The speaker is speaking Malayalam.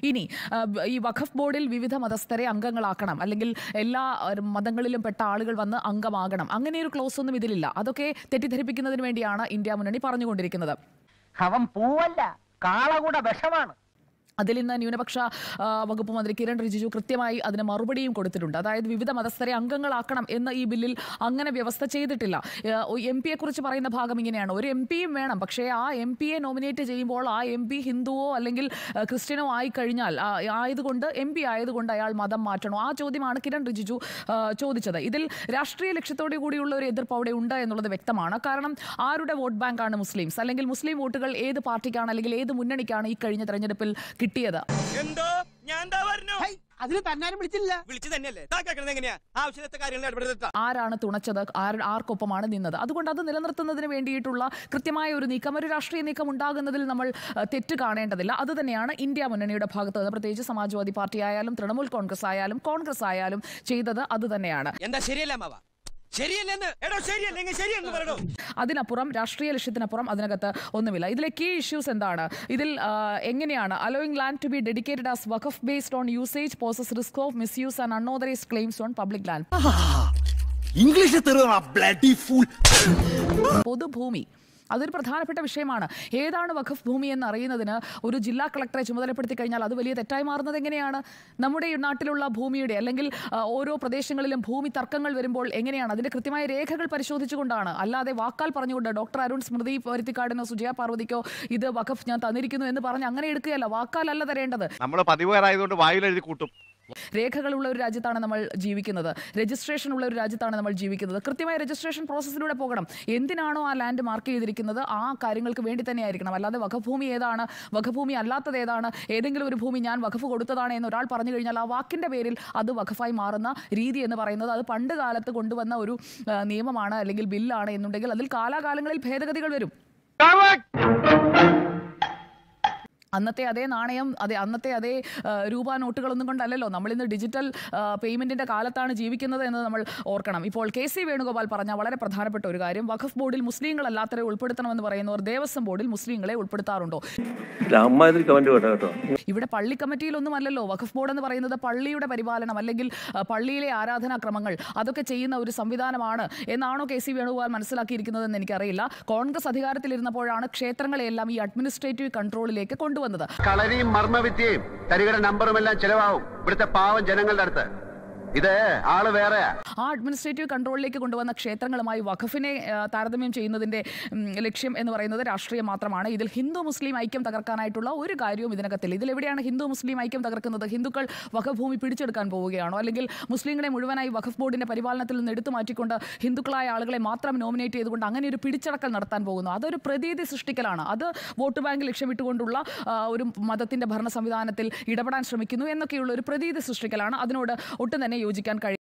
ഇനി ആ, ബ- ഈ വഖഫ് ബോർഡിൽ വിവിധ മതസ്ഥരെ അംഗങ്ങളാക്കണം അല്ലെങ്കിൽ എല്ലാ ആ, മതങ്ങളിലും പെട്ട ആളുകൾ വന്ന് അംഗമാകണം അങ്ങനെ ഒരു ക്ലോസ് ഒന്നും ഇതിലില്ല അതൊക്കെ തെറ്റിദ്ധരിപ്പിക്കുന്നതിന് വേണ്ടിയാണ് ഇന്ത്യ മുന്നണി പറഞ്ഞുകൊണ്ടിരിക്കുന്നത് അവൻ പൂവല്ല കാളകൂട വിഷമാണ് അതിൽ ഇന്ന് ന്യൂനപക്ഷ ആ, വകുപ്പ് മന്ത്രി കിരൺ റിജിജു കൃത്യമായി അതിന് മറുപടിയും കൊടുത്തിട്ടുണ്ട് അതായത് വിവിധ മതസ്ഥരെ അംഗങ്ങളാക്കണം എന്ന് ഈ ബില്ലിൽ അങ്ങനെ വ്യവസ്ഥ ചെയ്തിട്ടില്ല എം പിയെ കുറിച്ച് പറയുന്ന ഭാഗം ഇങ്ങനെയാണ് ഒരു എം പിയും വേണം പക്ഷേ ആ എം പിയെ നോമിനേറ്റ് ചെയ്യുമ്പോൾ ആ എം പി ഹിന്ദുവോ അല്ലെങ്കിൽ ആ, ക്രിസ്ത്യനോ ആയി കഴിഞ്ഞാൽ ആ, ആയതുകൊണ്ട് എം പി ആയതുകൊണ്ട് അയാൾ മതം മാറ്റണോ ആ ചോദ്യമാണ് കിരൺ റിജിജു ആ, ചോദിച്ചത് ഇതിൽ രാഷ്ട്രീയ ലക്ഷ്യത്തോടു കൂടിയുള്ള ഒരു എതിർപ്പ് അവിടെ ഉണ്ട് എന്നുള്ളത് വ്യക്തമാണ് കാരണം ആരുടെ വോട്ട് ബാങ്കാണ് മുസ്ലിംസ് അല്ലെങ്കിൽ മുസ്ലിം വോട്ടുകൾ ഏത് പാർട്ടിക്കാണ് അല്ലെങ്കിൽ ഏത് മുന്നണിക്കാണ് ഈ കഴിഞ്ഞ തെരഞ്ഞെടുപ്പിൽ കിട്ടിയത് എന്തോ ഞാൻ എന്താ പറഞ്ഞു അതിന് തന്നാരും വിളിച്ചില്ല വിളിച്ചു തന്നെയല്ലേ താ കേൾക്കണത് എങ്ങനെയാ ആവശ്യത്തെ കാര്യങ്ങൾ ഇടപെടുത്ത ആരാണ് തുണച്ചത് ആർ ആർക്കൊപ്പമാണ് നിന്നത് അതുകൊണ്ട് അത് നിലനിർത്തുന്നതിന് വേണ്ടിയിട്ടുള്ള കൃത്യമായ ഒരു നീക്കം ഒരു രാഷ്ട്രീയ നീക്കം ഉണ്ടാകുന്നതിൽ നമ്മൾ അഹ്, തെറ്റ് കാണേണ്ടതില്ല അത് തന്നെയാണ് ഇന്ത്യ മുന്നണിയുടെ ഭാഗത്ത് നിന്ന് പ്രത്യേകിച്ച് സമാജ്വാദി പാർട്ടി ആയാലും തൃണമൂൽ കോൺഗ്രസ് ആയാലും കോൺഗ്രസ് ആയാലും ചെയ്തത് അത് തന്നെയാണ് എന്താ ശരിയല്ല മാവ ശരിയല്ലെന്ന് എടോ ശരിയല്ലെങ്കിൽ ശരിയെന്ന് പറയണോ അതിനപ്പുറം രാഷ്ട്രീയ ലക്ഷ്യത്തിനപ്പുറം അതിനകത്ത് ഒന്നുമില്ല ഇതിലെ കീ ഇഷ്യൂസ് എന്താണ് ഇതിൽ ആ, എങ്ങനെയാണ് allowing land to be dedicated as waqf based on usage poses risk of misuse and unauthorised claims on public land English തെറിയണ ബ്ലഡി ഫുൾ പൊതുഭൂമി അതൊരു പ്രധാനപ്പെട്ട വിഷയമാണ് ഏതാണ് വഖഫ് ഭൂമി എന്ന് അറിയുന്നതിന് ഒരു ജില്ലാ കളക്ടറെ ചുമതലപ്പെടുത്തി കഴിഞ്ഞാൽ അത് വലിയ തെറ്റായി മാറുന്നത് എങ്ങനെയാണ് നമ്മുടെ ഈ നാട്ടിലുള്ള ഭൂമിയുടെ അല്ലെങ്കിൽ ആ, ഓരോ പ്രദേശങ്ങളിലും ഭൂമി തർക്കങ്ങൾ വരുമ്പോൾ എങ്ങനെയാണ് അതിന്റെ കൃത്യമായ രേഖകൾ പരിശോധിച്ചുകൊണ്ടാണ് അല്ലാതെ വാക്കാൽ പറഞ്ഞുകൊണ്ട് ഡോക്ടർ അരുൺ സ്മൃതി പരുത്തിക്കാടിനോ സുജയ പാർവതിക്കോ ഇത് വഖഫ് ഞാൻ തന്നിരിക്കുന്നു എന്ന് പറഞ്ഞ് അങ്ങനെ എടുക്കുകയല്ല വാക്കാലല്ല തരേണ്ടത് നമ്മൾ പതിവുകാരായതുകൊണ്ട് വായിൽ എഴുതി കൂട്ടും രേഖകളുള്ള ഒരു രാജ്യത്താണ് നമ്മൾ ജീവിക്കുന്നത് രജിസ്ട്രേഷൻ ഉള്ള ഒരു രാജ്യത്താണ് നമ്മൾ ജീവിക്കുന്നത് കൃത്യമായ രജിസ്ട്രേഷൻ പ്രോസസ്സിലൂടെ പോകണം എന്തിനാണോ ആ ലാൻഡ് മാർക്ക് ചെയ്തിരിക്കുന്നത് ആ കാര്യങ്ങൾക്ക് വേണ്ടി തന്നെ ആയിരിക്കണം അല്ലാതെ വഖഭൂമി ഏതാണ് വഖഭൂമി അല്ലാത്തത് ഏതാണ് ഏതെങ്കിലും ഒരു ഭൂമി ഞാൻ വഖഫ് കൊടുത്തതാണ് എന്ന് ഒരാൾ പറഞ്ഞു കഴിഞ്ഞാൽ ആ വാക്കിന്റെ പേരിൽ അത് വഖഫായി മാറുന്ന രീതി എന്ന് പറയുന്നത് അത് പണ്ട് കാലത്ത് കൊണ്ടുവന്ന ഒരു ആ, നിയമമാണ് അല്ലെങ്കിൽ ബില്ലാണ് എന്നുണ്ടെങ്കിൽ അതിൽ കാലാകാലങ്ങളിൽ ഭേദഗതികൾ വരും അന്നത്തെ അതേ നാണയം അതെ അന്നത്തെ അതേ ആ, രൂപ നോട്ടുകളൊന്നും കൊണ്ടല്ലല്ലോ നമ്മളിന്ന് ഡിജിറ്റൽ പേയ്മെന്റിന്റെ കാലത്താണ് ജീവിക്കുന്നത് എന്ന് നമ്മൾ ഓർക്കണം ഇപ്പോൾ കെ സി വേണുഗോപാൽ പറഞ്ഞ വളരെ പ്രധാനപ്പെട്ട ഒരു കാര്യം വഖഫ് ബോർഡിൽ മുസ്ലിങ്ങളല്ലാത്തവരെ ഉൾപ്പെടുത്തണമെന്ന് പറയുന്നവർ ദേവസ്വം ബോർഡിൽ മുസ്ലിങ്ങളെ ഉൾപ്പെടുത്താറുണ്ടോ അമ്മാതിരി കമന്റ് കേട്ടോ കേട്ടോ ഇവിടെ പള്ളി കമ്മിറ്റിയിലൊന്നും അല്ലല്ലോ വഖഫ് ബോർഡ് എന്ന് പറയുന്നത് പള്ളിയുടെ പരിപാലനം അല്ലെങ്കിൽ ആ, പള്ളിയിലെ ആരാധനാക്രമങ്ങൾ അതൊക്കെ ചെയ്യുന്ന ഒരു സംവിധാനമാണ് എന്നാണോ കെ സി വേണുഗോപാൽ മനസ്സിലാക്കിയിരിക്കുന്നതെന്ന് എനിക്കറിയില്ല കോൺഗ്രസ് അധികാരത്തിലിരുന്നപ്പോഴാണ് ക്ഷേത്രങ്ങളെല്ലാം ഈ അഡ്മിനിസ്ട്രേറ്റീവ് കൺട്രോളിലേക്ക് കൊണ്ടുവന്നത് കളരിയും മർമ്മവിദ്യയും തരികട നമ്പറും എല്ലാം ചെലവാവും ഇവിടുത്തെ പാവം ജനങ്ങളുടെ അടുത്ത് ഇത് ആള് വേറെയാ ആ അഡ്മിനിസ്ട്രേറ്റീവ് കൺട്രോളിലേക്ക് കൊണ്ടുവന്ന ക്ഷേത്രങ്ങളുമായി വഖഫിനെ ആ, താരതമ്യം ചെയ്യുന്നതിന്റെ ഉം, ലക്ഷ്യം എന്ന് പറയുന്നത് രാഷ്ട്രീയം മാത്രമാണ് ഇതിൽ ഹിന്ദു മുസ്ലിം ഐക്യം തകർക്കാനായിട്ടുള്ള ഒരു കാര്യവും ഇതിനകത്തില്ല ഇതിലെവിടെയാണ് ഹിന്ദു മുസ്ലിം ഐക്യം തകർക്കുന്നത് ഹിന്ദുക്കൾ വഖഫ് ഭൂമി പിടിച്ചെടുക്കാൻ പോവുകയാണോ അല്ലെങ്കിൽ മുസ്ലിങ്ങളെ മുഴുവനായി വഖഫ് ബോർഡിന്റെ പരിപാലനത്തിൽ നിന്ന് എടുത്തു മാറ്റിക്കൊണ്ട് ഹിന്ദുക്കളായ ആളുകളെ മാത്രം നോമിനേറ്റ് ചെയ്തുകൊണ്ട് അങ്ങനെ ഒരു പിടിച്ചടക്കൽ നടത്താൻ പോകുന്നു അതൊരു പ്രതീതി സൃഷ്ടിക്കലാണ് അത് വോട്ട് ബാങ്ക് ലക്ഷ്യമിട്ടുകൊണ്ടുള്ള ആ, ഒരു മതത്തിന്റെ ഭരണ സംവിധാനത്തിൽ ഇടപെടാൻ ശ്രമിക്കുന്നു എന്നൊക്കെയുള്ള ഒരു പ്രതീതി സൃഷ്ടിക്കലാണ് അതിനോട് ഒട്ടും തന്നെ യോജിക്കാൻ കഴിയും